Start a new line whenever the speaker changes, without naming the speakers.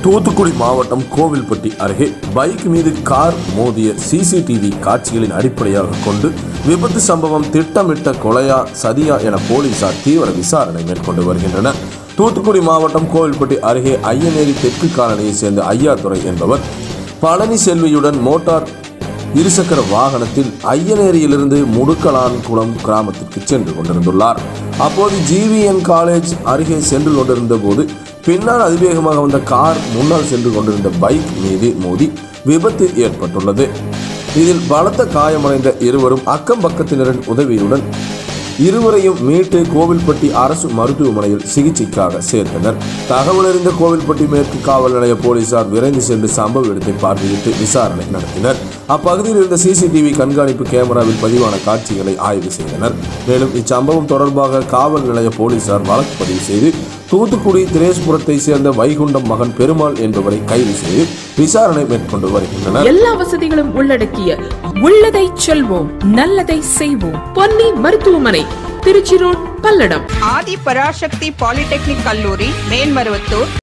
தூத்துக்குடி மாவட்டம் கோவில்பட்டி அருகே பைக் மீது கார் மோதிய சிசிடிவி காட்சிகளின் அடிப்படையாக கொண்டு விபத்து சம்பவம் திட்டமிட்ட கொலையா சதியா என போலீசார் தீவிர விசாரணை மேற்கொண்டு வருகின்றனர் தூத்துக்குடி மாவட்டம் கோவில்பட்டி அருகே ஐயனேரி தெற்கு காலனியைச் சேர்ந்த ஐயாதுரை என்பவர் பழனி செல்வியுடன் மோட்டார் இருசக்கர வாகனத்தில் ஐயனேரியிலிருந்து முடுக்கலான்குளம் கிராமத்திற்கு சென்று கொண்டிருந்துள்ளார் அப்போது ஜிவிஎன் காலேஜ் அருகே சென்று கொண்டிருந்த போது பின்னால் அதிவேகமாக வந்த கார் முன்னால் சென்று கொண்டிருந்த பைக் மீது மோதி விபத்து ஏற்பட்டுள்ளது இதில் பலத்த காயமடைந்த இருவரும் அக்கம் பக்கத்தினரின் உதவியுடன் இருவரையும் மீட்டு கோவில்பட்டி அரசு மருத்துவமனையில் சிகிச்சைக்காக சேர்த்தனர் தகவல் அறிந்த கோவில்பட்டி மேற்கு காவல் நிலைய போலீசார் விரைந்து சென்று சம்பவ இடத்தை பார்வையிட்டு விசாரணை நடத்தினர் அப்பகுதியில் இருந்த சிசிடிவி கண்காணிப்பு கேமராவில் பதிவான காட்சிகளை ஆய்வு செய்தனர் மேலும் இச்சம்பவம் தொடர்பாக காவல் நிலைய போலீசார் வழக்கு பதிவு செய்து தூத்துக்குடி திரேஸ்புரத்தை சேர்ந்த வைகுண்டம் மகன் பெருமாள் என்பவரை கைது செய்து விசாரணை மேற்கொண்டு வருகின்றனர்
எல்லா வசதிகளும் உள்ளடக்கிய உள்ளதை செல்வோம் நல்லதை செய்வோம் பொன்னி மருத்துவமனை திருச்சி ரோட் பல்லடம்
ஆதி பராசக்தி பாலிடெக்னிக் கல்லூரி மேல்மருவத்தூர்